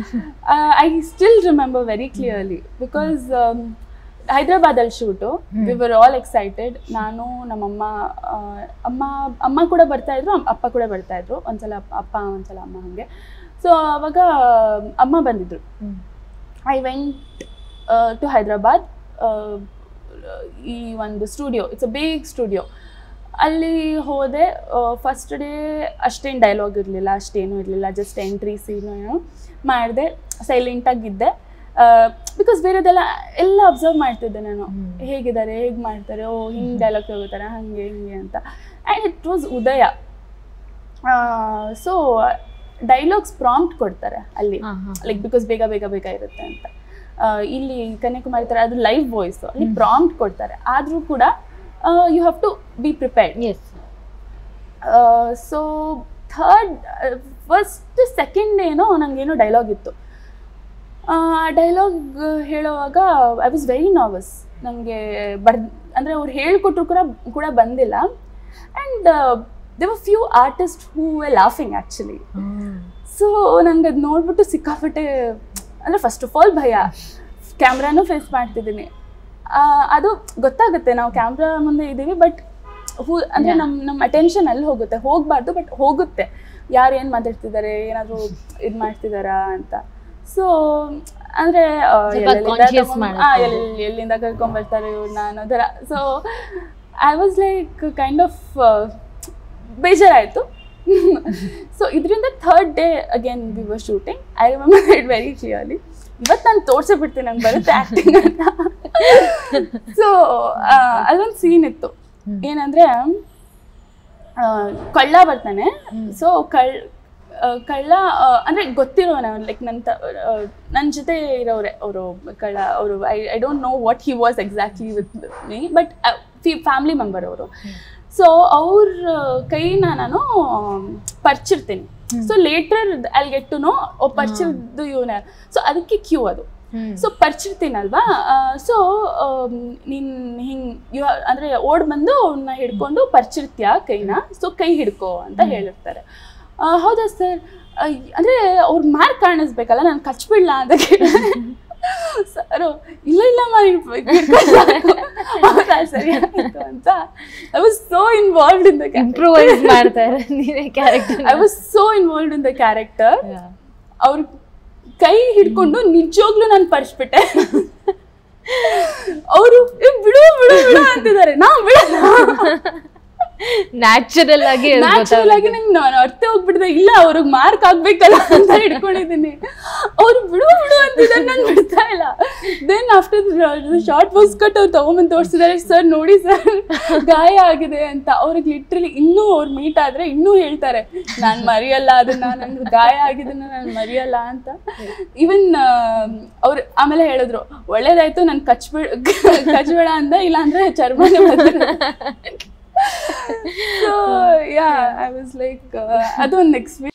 I still remember very clearly because ಹೈದ್ರಾಬಾದಲ್ಲಿ shoot we were all excited ನಾನು ನಮ್ಮಮ್ಮ ಆ, ಅಮ್ಮ ಅಮ್ಮ ಕೂಡ ಬರ್ತಾ ಇದ್ರು ಅಮ್- ಅಪ್ಪ ಕೂಡ ಬರ್ತಾ ಇದ್ರು ಒಂದ್ಸಲ ಅಪ್ಪ ಅಪ್ಪ ಒಂದ್ಸಲ ಅಮ್ಮ ಹಾಗೆ ಸೊ ಅವಾಗ ಅಮ್ಮ ಬಂದಿದ್ರು ಐ ವೆಂಟ್ ಟು ಹೈದ್ರಾಬಾದ್ ಈ ಒಂದು studio it's a big studio ಅಲ್ಲಿ ಹೋದೆ ಫಸ್ಟ್ ಡೇ ಅಷ್ಟೇನು ಡೈಲಾಗ್ ಇರಲಿಲ್ಲ ಅಷ್ಟೇನೂ ಇರಲಿಲ್ಲ ಜಸ್ಟ್ ಎಂಟ್ರಿ ಸೀನು ಏನೋ ಮಾಡಿದೆ ಸೈಲೆಂಟಾಗಿದ್ದೆ ಬಿಕಾಸ್ ಬೇರೆದೆಲ್ಲ ಎಲ್ಲ ಅಬ್ಸರ್ವ್ ಮಾಡ್ತಿದ್ದೆ ನಾನು ಹೇಗಿದ್ದಾರೆ ಹೇಗೆ ಮಾಡ್ತಾರೆ ಓ ಹಿಂಗೆ ಡೈಲಾಗ್ ತಗೋತಾರೆ ಹಾಗೆ ಹಿಂಗೆ ಅಂತ and it was Udaya so dialogues prompt ಕೊಡ್ತಾರೆ ಅಲ್ಲಿ ಲೈಕ್ ಬಿಕಾಸ್ ಬೇಗ ಬೇಗ ಬೇಗ ಇರುತ್ತೆ ಅಂತ ಆ, ಇಲ್ಲಿ ಕನ್ಯಾಕುಮಾರಿ ಥರ ಅದು ಲೈವ್ ವಾಯ್ಸು ಅಲ್ಲಿ ಪ್ರಾಂಪ್ಟ್ ಕೊಡ್ತಾರೆ ಆದರೂ ಕೂಡ you have to be prepared yes so third first second ಏನೋ ನನಗೇನೋ ಡೈಲಾಗ್ ಇತ್ತು ಆ ಡೈಲಾಗ್ ಹೇಳುವಾಗ ಐ ವಾಸ್ ವೆರಿ ನರ್ವಸ್ ನನಗೆ ಬರ್ ಅಂದರೆ ಅವ್ರು ಹೇಳ್ಕೊಟ್ರು ಕೂಡ ಕೂಡ ಬಂದಿಲ್ಲ and there were few artist who a laughing actually so ನಂಗೆ ಅದು ನೋಡ್ಬಿಟ್ಟು ಸಿಕ್ಕಾಪಟ್ಟೆ ಅಂದರೆ ಫಸ್ಟ್ ಆಫ್ ಆಲ್ ಭಯ ಕ್ಯಾಮ್ರಾನು ಫೇಸ್ ಮಾಡ್ತಿದ್ದೀನಿ ಆ, ಅದು ಗೊತ್ತಾಗುತ್ತೆ ನಾವು ಕ್ಯಾಮ್ರಾ ಮುಂದೆ ಇದ್ದೀವಿ ಬಟ್ ಹೂ ಅಂದರೆ ನಮ್ಮ ನಮ್ಮ ಅಟೆನ್ಷನ್ ಅಲ್ಲಿ ಹೋಗುತ್ತೆ ಹೋಗಬಾರ್ದು ಬಟ್ ಹೋಗುತ್ತೆ ಯಾರು ಏನು ಮಾತಾಡ್ತಿದ್ದಾರೆ ಏನಾದರೂ ಇದು ಮಾಡ್ತಿದ್ದಾರಾ ಅಂತ ಸೊ ಅಂದರೆ ಸ್ವಲ್ಪ conscious ಮಾಡುತ್ತೆ. ಎಲ್ಲಿ ಎಲ್ಲಿಂದ ಕರ್ಕೊಂಡ್ಬರ್ತಾರೆ ಇವ್ರನ್ನ ಅನ್ನೋದರ so I was like kind of ಬೇಜಾರಾಯಿತು ಸೊ ಇದರಿಂದ third day again we were shooting I remember it very clearly ಇವತ್ತು ನಾನು ತೋರ್ಸೇ ಬಿಡ್ತೀನಿ ನಂಗೆ ಬರುತ್ತೆ ಆ್ಯಕ್ಟಿಂಗ್ ಅಂತ ಸೊ ಅಲ್ಲೊಂದು ಸೀನ್ ಇತ್ತು ಏನಂದ್ರೆ ಆ, ಕಳ್ಳ ಬರ್ತಾನೆ ಸೊ ಕಳ್ ಆ, ಕಳ್ಳ ಆ, ಅಂದ್ರೆ ಗೊತ್ತಿರೋನ ಲೈಕ್ ನನ್ನ ನನ್ನ ಜೊತೆ ಇರೋರೆ ಅವರು ಕಳ್ಳ ಅವರು I I don't know what he was exactly with me but family member ಅವರು ಸೊ ಅವ್ರ ಕೈನ ನಾನು ಪರ್ಚಿರ್ತೀನಿ so later I get to know oh ಪರ್ಚಿರ್ದು ಇವನ ಸೊ ಅದಕ್ಕೆ ಕ್ಯೂ ಅದು ಸೊ ಪರ್ಚಿರ್ತೀನಲ್ವಾ ಸೊ ನೀನು ಹಿಂಗೆ ಯು ಅಂದರೆ ಓಡ್ ಬಂದು ಅವನ್ನ ಹಿಡ್ಕೊಂಡು ಪರ್ಚಿರ್ತೀಯ ಕೈನ ಸೊ ಕೈ ಹಿಡ್ಕೋ ಅಂತ ಹೇಳಿರ್ತಾರೆ ಆ, ಹೌದಾ ಸರ್ ಅಂದರೆ ಅವ್ರ ಮಾರ್ಕ್ ಕಾಣಿಸ್ಬೇಕಲ್ಲ ನಾನು ಕಚ್ಬಿಡ್ಲಾ ಅಂತ ಕೇಳಿದೆ ಸರ್ ಇಲ್ಲ ಇಲ್ಲ ಹೌದಾ ಸರಿ ಆಯ್ತು ಅಂತ I was so involved in the improvise ಮಾಡ್ತಾರೆ ನೀವೇ character I was so involved in the character ಅವ್ರ ಕೈ ಹಿಡ್ಕೊಂಡು ನಿಜವಾಗ್ಲೂ ನಾನು ಪರ್ಸ್ಬಿಟ್ಟೆ ಅವರು ಬಿಡು ಬಿಡು ಬಿಡು ಅಂತಿದ್ದಾರೆ ನಾ ಬಿಡಲ್ಲ ನ್ಯಾಚುರಲ್ ಆಗಿ ಅದು ನ್ಯಾಚುರಲ್ ಆಗಿ ನಂಗೆ ನಾನು ಅರ್ಥ ಹೋಗ್ಬಿಟ್ಟಿದೆ ಇಲ್ಲ ಅವ್ರಿಗೆ ಮಾರ್ಕ್ ಆಗ್ಬೇಕಲ್ಲ ಅಂತ ಹಿಡ್ಕೊಂಡಿದ್ದೀನಿ ಅವ್ರು ಬಿಡು ಬಿಡು ಅಂತಿದ್ದಾರೆ ನಾನು ಬಿಡ್ತಾ ಇಲ್ಲ then after shot was cut ಅವ್ರು ತಗೊಂಬಂದು ತೋರಿಸಿದ್ದಾರೆ ಸರ್ ನೋಡಿ ಸರ್ ಗಾಯ ಆಗಿದೆ ಅಂತ ಅವ್ರಿಗೆ ಲಿಟ್ರಲಿ ಇನ್ನೂ ಅವ್ರು ಮೀಟ್ ಆದ್ರೆ ಇನ್ನೂ ಹೇಳ್ತಾರೆ ನಾನು ಮರೆಯಲ್ಲ ಅದನ್ನ ನನ್ಗೆ ಗಾಯ ಆಗಿದ್ದನ್ನ ನಾನು ಮರೆಯಲ್ಲ ಅಂತ ಈವನ್ ಅವ್ರು ಆಮೇಲೆ ಹೇಳಿದ್ರು ಒಳ್ಳೇದಾಯ್ತು ನಾನು ಕಚ್ಬಿಡ್ ಕಚ್ಬೇಡ ಅಂದ ಇಲ್ಲ ಅಂದ್ರೆ ಚರ್ಮನೇ ಬಂದಿರುತ್ತೆ so yeah I was like ಅದೊಂದು ಎಕ್ಸ್ಪೀರಿಯನ್ಸ್